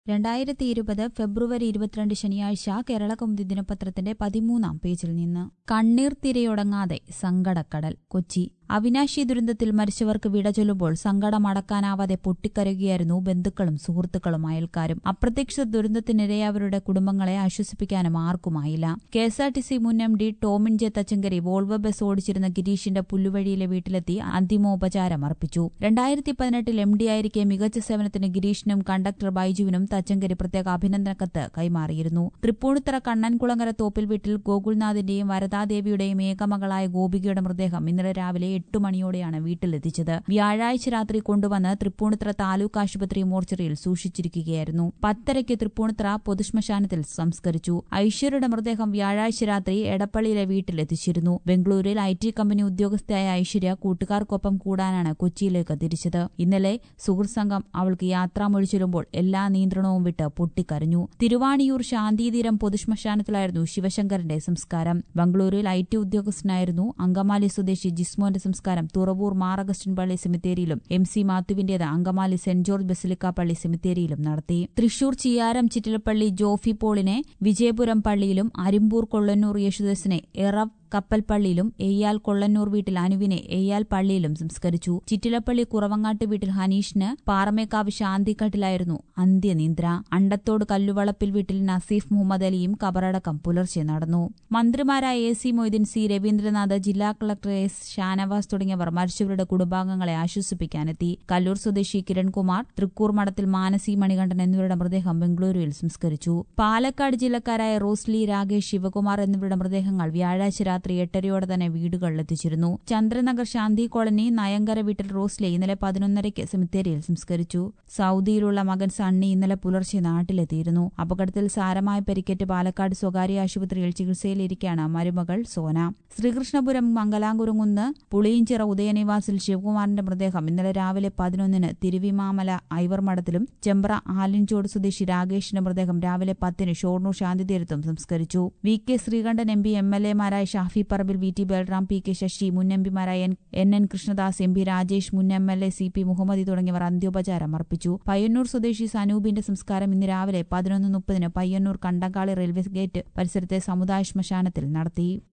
രണ്ടായിരത്തി ഇരുപത് ഫെബ്രുവരി ഇരുപത്തിരണ്ട് ശനിയാഴ്ച കേരളകൗമുദി ദിനപത്രത്തിന്റെ പതിമൂന്നാം പേജിൽ നിന്ന് കണ്ണീർ തിരയൊടങ്ങാതെ സങ്കടക്കടൽ കൊച്ചി അവിനാശി ദുരന്തത്തിൽ മരിച്ചവർക്ക് വിട ചൊല്ലുമ്പോൾ സങ്കടമടക്കാനാവാതെ പൊട്ടിക്കരയുകയായിരുന്നു ബന്ധുക്കളും സുഹൃത്തുക്കളും അയൽക്കാരും അപ്രതീക്ഷിത ദുരന്തത്തിനിരയായവരുടെ കുടുംബങ്ങളെ ആശ്വസിപ്പിക്കാനും ആർക്കുമായില്ല K S R T C മുൻ M D Tomin J Thachankary Volvo bus ഓടിച്ചിരുന്ന ഗിരീഷിന്റെ പുല്ലുവഴിയിലെ വീട്ടിലെത്തി അന്തിമോപചാരം അർപ്പിച്ചു രണ്ടായിരത്തി പതിനെട്ടിൽ എം ഡി ആയിരിക്കെ മികച്ച സേവനത്തിന് ഗിരീഷിനും കണ്ടക്ടർ ബൈജുവിനും തച്ചങ്കരി പ്രത്യേക അഭിനന്ദന കത്ത് കൈമാറിയിരുന്നു തൃപ്പൂണിത്തറ കണ്ണൻകുളങ്ങര തോപ്പിൽ വീട്ടിൽ ഗോകുൽനാഥിന്റെയും വരദാദേവിയുടെയും ഏകമകളായ ഗോപികയുടെ മൃതദേഹം ഇന്നലെ രാവിലെ എട്ട് മണിയോടെയാണ് വീട്ടിലെത്തിച്ചത് വ്യാഴാഴ്ച രാത്രി കൊണ്ടുവന്ന് തൃപ്പൂണിത്തറ താലൂക്ക് ആശുപത്രി മോർച്ചറിയിൽ സൂക്ഷിച്ചിരിക്കുകയായിരുന്നു പത്തരയ്ക്ക് തൃപ്പൂണിത്തറ പൊതുശ്മശാനത്തിൽ സംസ്കരിച്ചു ഐശ്വര്യയുടെ മൃതദേഹം വ്യാഴാഴ്ച രാത്രി എടപ്പള്ളിയിലെ വീട്ടിലെത്തിച്ചിരുന്നു ബംഗളൂരുവിൽ ഐ ടി കമ്പനി ഉദ്യോഗസ്ഥയായ ഐശ്വര്യ കൂട്ടുകാർക്കൊപ്പം കൂടാനാണ് കൊച്ചിയിലേക്ക് തിരിച്ചത് ഇന്നലെ സുഹൃത്ത് സംഘം അവൾക്ക് യാത്രാമൊഴി ചൊല്ലുമ്പോൾ എല്ലാ നിയന്ത്രണവും വിട്ട് പൊട്ടിക്കരഞ്ഞു തിരുവാണിയൂർ ശാന്തിതീരം പൊതുശ്മശാനത്തിലായിരുന്നു ശിവശങ്കരന്റെ സംസ്കാരം ബംഗളൂരുവിൽ ഐ ടി ഉദ്യോഗസ്ഥനായിരുന്നു അങ്കമാലി സ്വദേശി ജിസ്മോന്റെ സംസ്കാരം തുറവൂർ മാർ അഗസ്റ്റിൻ പള്ളി സെമിത്തേരിയിലും എം സി മാത്യുവിന്റേത് അങ്കമാലി സെന്റ് ജോർജ് ബസിലിക്ക പള്ളി സെമിത്തേരിയിലും നടത്തി തൃശൂർ ചിയാരം ചിറ്റിലപ്പള്ളി ജോഫി പോളിനെ വിജയപുരം പള്ളിയിലും അരിമ്പൂർ കൊള്ളന്നൂർ യേശുദാസിനെ എറവ് കപ്പൽപ്പള്ളിയിലും എയ്യാൽ കൊള്ളന്നൂർ വീട്ടിൽ അനുവിനെ എയ്യാൽ പള്ളിയിലും സംസ്കരിച്ചു ചിറ്റിലപ്പള്ളി കുറവങ്ങാട്ട് വീട്ടിൽ ഹനീഷിന് പാറമേക്കാവ് ശാന്തിക്കട്ടിലായിരുന്നു അന്ത്യനിദ്ര അണ്ടത്തോട് കല്ലുവളപ്പിൽ വീട്ടിൽ നസീഫ് മുഹമ്മദ് അലിയും കബറടക്കം പുലർച്ചെ നടന്നു മന്ത്രിമാരായ A C Moideen C Raveendranath ജില്ലാ കളക്ടർ എസ് ഷാനവാസ് തുടങ്ങിയവർ മരിച്ചവരുടെ കുടുംബാംഗങ്ങളെ ആശ്വസിപ്പിക്കാനെത്തി കല്ലൂർ സ്വദേശി കിരൺകുമാർ തൃക്കൂർ മഠത്തിൽ മാനസി മണികണ്ഠൻ എന്നിവരുടെ മൃതദേഹം ബംഗളൂരുവിൽ സംസ്കരിച്ചു പാലക്കാട് ജില്ലക്കാരായ റോസ്ലി രാകേഷ് ശിവകുമാർ എന്നിവരുടെ മൃതദേഹങ്ങൾ വ്യാഴാഴ്ച രാത്രി എട്ടരയോടെ തന്നെ വീടുകളിലെത്തിച്ചിരുന്നു ചന്ദ്രനഗർ ശാന്തി കോളനി നയങ്കര വീട്ടിൽ റോസ്ലെ ഇന്നലെ പതിനൊന്നരയ്ക്ക് സെമിത്തേരിയിൽ സംസ്കരിച്ചു സൌദിയിലുള്ള മകൻ സണ്ണി ഇന്നലെ പുലർച്ചെ നാട്ടിലെത്തിയിരുന്നു അപകടത്തിൽ സാരമായ പരിക്കേറ്റ് പാലക്കാട് സ്വകാര്യ ആശുപത്രിയിൽ ചികിത്സയിലിരിക്കെയാണ് മരുമകൾ സോന ശ്രീകൃഷ്ണപുരം മംഗലാംകുരുങ്ങുന്ന് പുളിയിഞ്ചിറ ഉദയനിവാസിൽ ശിവകുമാറിന്റെ മൃതദേഹം ഇന്നലെ രാവിലെ പതിനൊന്നിന് തിരുവിമാമല ഐവർ മഠത്തിലും ചെമ്പ്ര ആലിൻചോട് സ്വദേശി രാകേഷിന്റെ മൃതദേഹം രാവിലെ പത്തിന് ഷോർണൂർ ശാന്തിതീരത്തും സംസ്കരിച്ചു V K Sreekandan M P M L എമാരായ Shafi Parambil V T Balram P K Sasi മുൻ എം പിമാരായ N N Krishnadas M P Rajesh മുൻ M L A C P Muhammadi തുടങ്ങിയവർ അന്ത്യോപചാരം അർപ്പിച്ചു പയ്യന്നൂർ സ്വദേശി സനൂപിന്റെ സംസ്കാരം ഇന്ന് രാവിലെ പതിനൊന്ന് മുപ്പതിന് പയ്യന്നൂർ കണ്ടങ്കാളി റെയിൽവേ ഗേറ്റ് പരിസരത്തെ സമുദായ ശ്മശാനത്തിൽ നടത്തി